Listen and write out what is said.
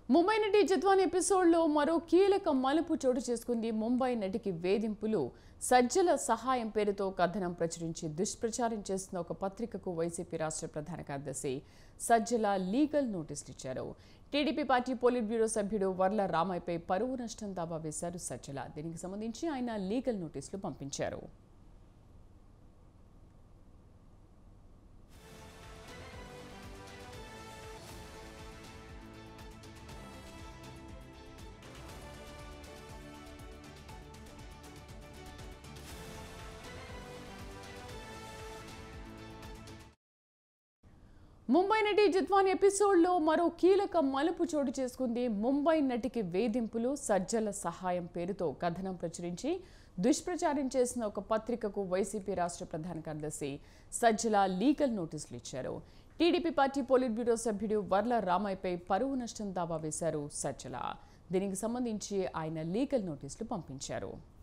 ముంబై నటి జత్వాన్ ఎపిసోడ్లో మరో కీలక మలుపు చోటు చేసుకుంది ముంబై నటికి వేధింపులు సజ్జల సహాయం పేరుతో కథనం ప్రచురించి దుష్ప్రచారం చేస్తున్న ఒక పత్రికకు వైసీపీ రాష్ట్ర ప్రధాన కార్యదర్శి సజ్జల లీగల్ నోటీసులు ఇచ్చారు టీడీపీ పార్టీ పోలిట్ బ్యూరో సభ్యుడు వర్ల రామయ్యపై పరువు నష్టం దావా వేశారు సజ్జల దీనికి సంబంధించి ఆయన లీగల్ నోటీసులు పంపించారు ముంబై నటి జిత్వాన్ ఎపిసోడ్లో మరో కీలక మలుపు చోటు చేసుకుంది ముంబై నటికి వేధింపులు సజ్జల సహాయం పేరుతో కథనం ప్రచురించి దుష్ప్రచారం చేసిన ఒక పత్రికకు వైసీపీ రాష్ట్ర ప్రధాన కార్యదర్శి సజ్జల లీగల్ నోటీసులు ఇచ్చారు టీడీపీ పార్టీ పోలిట్ బ్యూరో సభ్యుడు వర్ల రామయ్యపై పరువు నష్టం దావా వేశారు సజ్జల దీనికి సంబంధించి ఆయన లీగల్ నోటీసులు పంపించారు